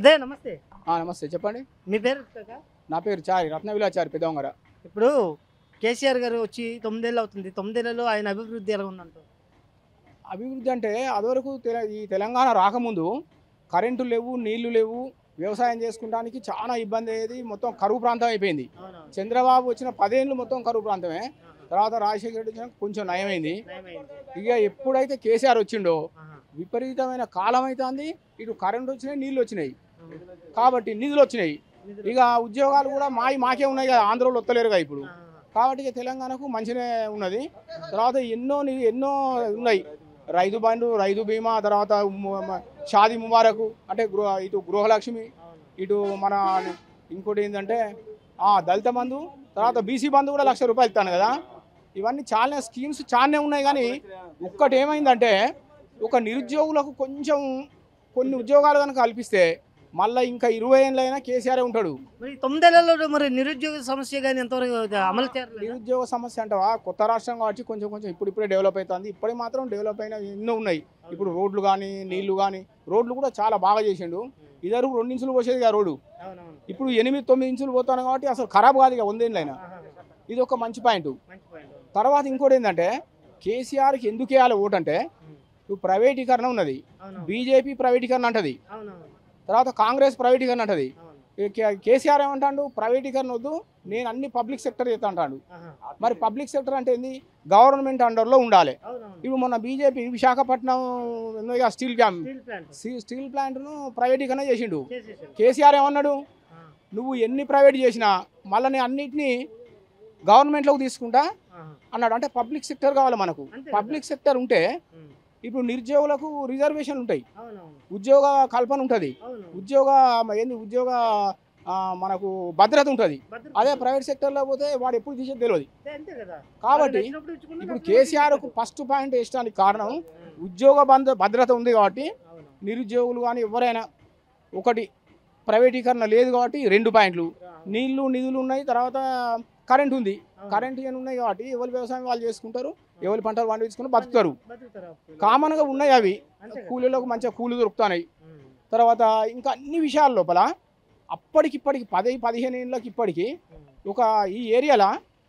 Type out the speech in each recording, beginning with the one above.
అదే నమస్తే ఆ, నమస్తే చెప్పండి మీ పేరు కాకా? నా పేరు చారి రత్నవిలాచారి పెదవంగర ఇప్పుడు కేసీఆర్ గారు వచ్చి తొమ్మిదేళ్ళు అవుతుంది తొమ్మిదేళ్లలో ఆయన అభివృద్ధి ఎలా ఉందంటారు అభివృద్ధి అంటే అదివరకు తెల- ఈ తెలంగాణ రాకముందు కరెంటు లేవు నీళ్లు లేవు వ్యవసాయం చేసుకోవడానికి చాలా ఇబ్బంది అయ్యేది మొత్తం కరువు ప్రాంతం అయిపోయింది చంద్రబాబు వచ్చిన పదేళ్ళు మొత్తం కరువు ప్రాంతమే తర్వాత రాజశేఖర రెడ్డి వచ్చిన కొంచెం నయమైంది ఇక ఎప్పుడైతే కేసీఆర్ వచ్చిండో విపరీతమైన కాలం అవుతుంది ఇటు కరెంట్ వచ్చినాయి నీళ్ళు వచ్చినాయి కాబట్టి నిధులు వచ్చినాయి ఇక ఉద్యోగాలు కూడా మాయి మాకే ఉన్నాయి కదా ఆంధ్రలో వస్తలేరుగా ఇప్పుడు కాబట్టి ఇక తెలంగాణకు మంచిగా ఉన్నది తర్వాత ఎన్నో ని- ఎన్నో ఉన్నాయి రైతు బంధు రైతు బీమా తర్వాత ము- మ- షాదీ ముబారకు అంటే గృహ ఇటు గృహలక్ష్మి ఇటు మన ఇంకోటి ఏంటంటే ఆ, దళిత బంధు తర్వాత బీసీ బంధు కూడా లక్ష రూపాయలు ఇస్తాను కదా ఇవన్నీ చాలా స్కీమ్స్ చాలానే ఉన్నాయి కానీ ఒక్కటి ఏమైందంటే ఒక నిరుద్యోగులకు కొంచెం కొన్ని ఉద్యోగాలు కనుక కల్పిస్తే మళ్ళీ ఇంకా ఇరవై ఏళ్ళైనా కేసీఆర్ ఉంటాడు మరి తొమ్మిదేళ్లలో మరి నిరుద్యోగ సమస్య కానీ ఎంతవరకు అమలు చేయాలి నిరుద్యోగ సమస్య అంటవా కొత్త రాష్ట్రం కాబట్టి కొంచెం కొంచెం ఇప్పుడు ఇప్పుడే డెవలప్ అవుతుంది ఇప్పటికి మాత్రం డెవలప్ అయిన ఎన్నో ఉన్నాయి ఇప్పుడు రోడ్లు కానీ నీళ్లు కానీ రోడ్లు కూడా చాలా బాగా చేసిండు ఇద్దరు రెండు ఇంచులు పోసేది కదా రోడ్డు అవునవును ఇప్పుడు ఎనిమిది తొమ్మిది ఇంచులు పోతాను కాబట్టి అసలు ఖరాబ్ కాదు ఇక వందేళ్ళైనా ఇది ఒక మంచి పాయింట్ మంచి పాయింట్ తర్వాత ఇంకోటి ఏంటంటే కేసీఆర్కి ఎందుకు వేయాలి ఓటు అంటే ఇప్పుడు ప్రైవేటీకరణ ఉన్నది అవునవును బీజేపీ ప్రైవేటీకరణ అంటది అవునవును తర్వాత కాంగ్రెస్ ప్రైవేటీకరణ అంటది అవును ఈ కే- కేసీఆర్ ఏమంటాడు ప్రైవేటీకరణ వద్దు నేను అన్ని పబ్లిక్ సెక్టర్ చేస్తా అంటాడు ఆహా. మరి పబ్లిక్ సెక్టర్ అంటే ఏంది గవర్నమెంట్ అండర్లో ఉండాలి అవునవును ఇప్పుడు మొన్న బీజేపీ విశాఖపట్నం ఉన్నదిగా స్టీల్ క్యాంప్ స్టీల్ ప్లాంట్ స్టీ- స్టీల్ ప్లాంట్ను ప్రైవేటీకరణ చేసిండు చేసేసారు కేసీఆర్ ఏమన్నాడు ఆ, నువ్వు ఎన్ని ప్రైవేట్ చేసినా మళ్ళీ నేను అన్నిటినీ గవర్నమెంట్లోకి తీసుకుంటా ఆహా. అన్నాడు అంటే పబ్లిక్ సెక్టర్ కావాలి మనకు అంతే కదా. పబ్లిక్ సెక్టర్ ఉంటే ఉమ్. ఇప్పుడు నిరుద్యోగులకు రిజర్వేషన్ ఉంటాయి అవునవును ఉద్యోగ కల్పన ఉంటుంది అవును ఉద్యోగ ఏంది ఉద్యోగ ఆ, మనకు భద్రత ఉంటుంది భద్రత అదే ప్రైవేట్ సెక్టర్లో పోతే వాడు ఎప్పుడు తీసేది తెలియదు అంతే, అంతే కదా కాబట్టి వాళ్ళు నచ్చినప్పుడు ఇచ్చుకున్నా, ఇప్పుడు నచ్చినప్పుడు కేసీఆర్ కు ఫస్ట్ పాయింట్ వేయడానికి కారణం ఉద్యోగ బంధ భద్రత ఉంది కాబట్టి అవును నిరుద్యోగులు కానీ ఎవరైనా ఒకటి ప్రైవేటీకరణ లేదు కాబట్టి రెండు పాయింట్లు నీళ్లు నిధులు ఉన్నాయి తర్వాత కరెంట్ ఉంది కరెంట్ ఏమి ఉన్నాయి కాబట్టి ఎవరి వ్యవసాయం వాళ్ళు చేసుకుంటారు ఎవరి పంటలు పండించుకుని బతుకుతారు బతుకుతారా? కామన్గా ఉన్నాయి అవి అంతే కదా. కూలీలకు మంచిగా కూలీలు దొరుకుతున్నాయి ఉమ్. తర్వాత ఇంకా అన్ని విషయాల లోపల అప్పటికిప్పటికి పది పదిహేను ఏళ్ళకి ఇప్పటికి ఉమ్. ఒక ఈ ఏరియాలో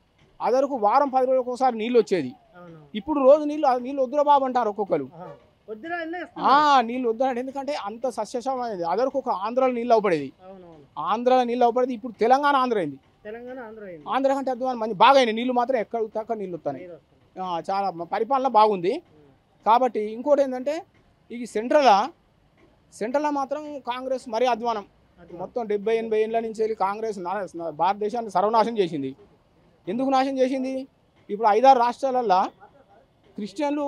అదరకు వారం పది రోజులకు ఒకసారి నీళ్ళు వచ్చేది అవును ఇప్పుడు రోజు నీళ్ళు ఆ నీళ్ళు వద్దురా బాబు అంటారు ఒక్కొక్కరు ఆహా. వద్దురా ఎన్నో ఆ ఇస్తున్నారు. నీళ్ళు వద్దాడు ఎందుకంటే అంత సస్యశ్యామమైనది అదరకు ఒక ఆంధ్రాలో నీళ్ళు అవపడేది అవునవును ఆంధ్రాలో నీళ్ళు అవపడేది ఇప్పుడు తెలంగాణ ఆంధ్ర అయింది తెలంగాణ ఆంధ్ర అయింది. ఆంధ్ర కంటే అద్భుతం మంచి బాగా అయినాయి నీళ్ళు మాత్రం ఎక్కడ తక్కువ నీళ్ళు వస్తాయి నీరు వస్తుంది. చాలా మ- పరిపాలన బాగుంది ఉమ్. కాబట్టి ఇంకోటి ఏంటంటే ఈ సెంట్రల్ సెంట్రల్ మాత్రం కాంగ్రెస్ మరీ అధ్వానం అది మొత్తం డెబ్బై ఎనభై ఏళ్ళ నుంచి వెళ్ళి కాంగ్రెస్ నా- భారతదేశాన్ని సర్వనాశనం చేసింది ఎందుకు నాశనం చేసింది ఇప్పుడు ఐదారు రాష్ట్రాలల్లో క్రిస్టియన్లు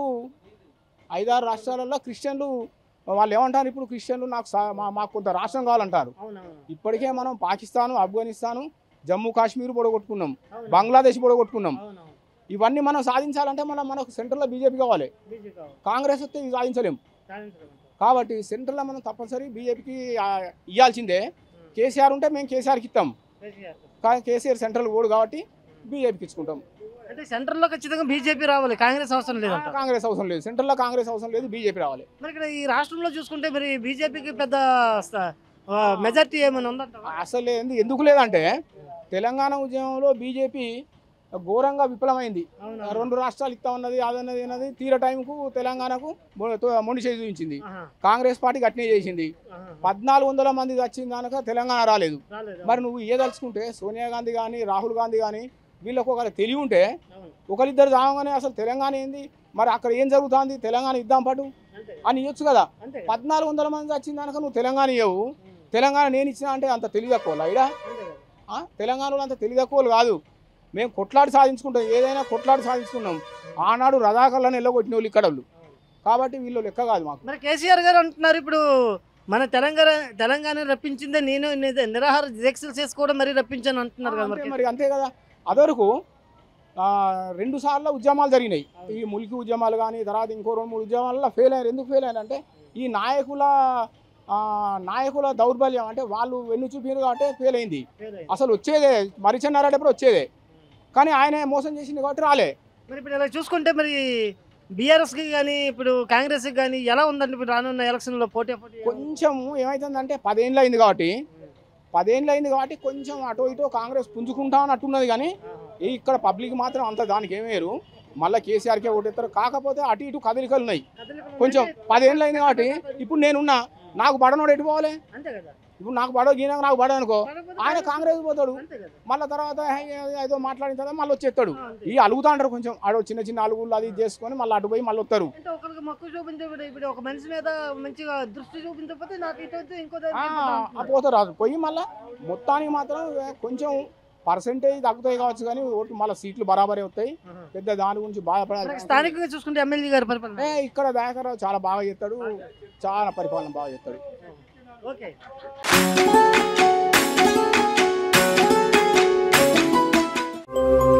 ఐదారు రాష్ట్రాలలో క్రిస్టియన్లు వాళ్ళు ఏమంటారు ఇప్పుడు క్రిస్టియన్లు నాకు సా- మా- మాకు కొంత రాష్ట్రం కావాలంటారు అవునవును ఇప్పటికే మనం పాకిస్తాను ఆఫ్ఘనిస్తాను జమ్మూ కాశ్మీర్ పొడగొట్టుకున్నాం అవును. బంగ్లాదేశ్ పొడగొట్టుకున్నాం అవునవును ఇవన్నీ మనం సాధించాలంటే మనం మనకు సెంట్రల్లో బీజేపీ కావాలి బీజేపీ కావాలి. కాంగ్రెస్ వస్తే ఇవి సాధించలేం సాధించడం అంటారు. కాబట్టి సెంట్రల్లో మనం తప్పనిసరి బీజేపీకి ఇవ్వాల్సిందే ఉమ్. కేసీఆర్ ఉంటే మేము కేసీఆర్కి ఇస్తాం కేసీఆర్. కానీ కేసీఆర్ సెంట్రల్ ఓడు కాబట్టి బీజేపీకి ఇచ్చుకుంటాం అంటే సెంటర్ లో ఖచ్చితంగా బీజేపీ రావాలి కాంగ్రెస్ అవసరం లేదంట కాంగ్రెస్ అవసరం లేదు సెంట్రల్లో కాంగ్రెస్ అవసరం లేదు బీజేపీ రావాలి మరి ఇక్కడ ఈ రాష్ట్రంలో చూసుకుంటే మరి బీజేపీకి పెద్ద మెజార్టీ ఏమైనా ఉందంట అసలు ఏంది ఎందుకు లేదంటే తెలంగాణ ఉద్యమంలో బీజేపీ ఘోరంగా విఫలమైంది రెండు రాష్ట్రాలు ఇస్తా ఉన్నది అదన్నది అన్నది తీర టైంకు తెలంగాణకు మొ- తో- మొండి చేసి చూపించింది కాంగ్రెస్ పార్టీకి అట్నే చేసింది పద్నాలుగు వందల మంది వచ్చింది కనుక తెలంగాణ రాలేదు మరి నువ్వు ఏదలుచుకుంటే సోనియా గాంధీ కానీ రాహుల్ గాంధీ కానీ వీళ్ళకు ఒక తెలివి ఉంటే ఒకరిద్దరు రాగానే అసలు తెలంగాణ ఏంది మరి అక్కడ ఏం జరుగుతుంది తెలంగాణ ఇద్దాం పాటు అని ఇవ్వచ్చు కదా అంతే కదా. పద్నాలుగు వందల మంది వచ్చింది కనుక నువ్వు తెలంగాణ ఇవ్వవు తెలంగాణ నేను ఇచ్చినా అంటే అంత తెలివి తక్కువ ఇడా అంతే కదా. ఆ? తెలంగాణలో అంత తెలివి తక్కువలు కాదు మేము కొట్లాడి సాధించుకుంటాం ఏదైనా కొట్లాడి సాధించుకున్నాం ఆనాడు రథాకళ్ళని ఎల్లగొట్టిన వాళ్ళు ఇక్కడ వాళ్ళు. కాబట్టి వీళ్ళు లెక్క కాదు మాకు మరి కేసీఆర్ గారు అంటున్నారు ఇప్పుడు మన తెలంగాణ తెలంగాణ రప్పించిందే నేను నిద- నిరాహార దీక్షలు చేసుకోవడం మరి రప్పించాను అంటున్నారు కదా అంతే మరి మరి అంతే కదా అదవరకు ఆ, రెండు సార్లు ఉద్యమాలు జరిగినాయి ఈ ములికి ఉద్యమాలు కానీ తర్వాత ఇంకో రెండు మూడు ఉద్యమాలలో ఫెయిల్ అయ్యారు ఎందుకు ఫెయిల్ అయ్యారంటే ఈ నాయకుల ఆ, నాయకుల దౌర్బల్యం అంటే వాళ్ళు వెన్ను చూపిరు కాబట్టి ఫెయిల్ అయింది అసలు వచ్చేదే మరిచన్నారెడ్డి వచ్చేదే కానీ ఆయన మోసం చేసింది కాబట్టి రాలే మరి ఇప్పుడు ఇలా చూసుకుంటే మరి బీఆర్ఎస్ కి కానీ ఇప్పుడు కాంగ్రెస్ కి కానీ ఎలా ఉందండి ఇప్పుడు రానున్న ఎలక్షన్ లో పోటీ పోటీ కొంచెం ఏమైతుందంటే పదేళ్ళు అయింది కాబట్టి పదేళ్ళు అయింది కాబట్టి కొంచెం అటో ఇటో కాంగ్రెస్ పుంజుకుంటా అన్నట్టున్నది కానీ ఈ ఇక్కడ పబ్లిక్ మాత్రం అంత దానికి ఏమేరు మళ్ళీ కేసీఆర్కే ఓటేస్తారు కాకపోతే అటు ఇటు కదలికలు ఉన్నాయి కొంచెం పదేళ్ళు అయింది కాబట్టి ఇప్పుడు నేనున్నా నాకు బడనోడు ఎటు పోవాలి అంతే కదా ఇప్పుడు నాకు బడో గీన నాకు బడ అనుకో కాకపోతే ఆయన కాంగ్రెస్ పోతాడు అంతే కదా మళ్ళీ తర్వాత హే, ఏదో మాట్లాడిన తర్వాత మళ్ళీ వచ్చేస్తాడు ఆ, అంతే. ఈ అలుగుతా అంటారు కొంచెం ఆడో చిన్న చిన్న అలుగులు అది ఇది చేసుకొని మళ్ళీ అటు పోయి మళ్ళీ వస్తారు అంటే ఒకరికి మక్కువ చూపించే ఇప్పుడు ఒక మనిషి మీద మంచిగా దృష్టి చూపించకపోతే నాకు ఇటు వచ్చి ఇంకో ఆ, దగ్గరికి ఆ వెళ్ళిపోతా పోతారు రాదు పోయి మళ్ళీ మొత్తానికి మాత్రం కొంచెం పర్సెంటేజ్ తగ్గుతాయి కావచ్చు కానీ ఓట్లు మళ్ళీ సీట్లు బరాబరే వస్తాయి అంటున్నారు. పెద్ద దాని గురించి బాధపడాలి మనకి స్థానికంగా చూసుకుంటే ఎమ్మెల్యే గారి పరిపాలన ఏ, ఇక్కడ దయాకర్ చాలా బాగా చేస్తాడు చాలా పరిపాలన బాగా చేస్తాడు ఓకే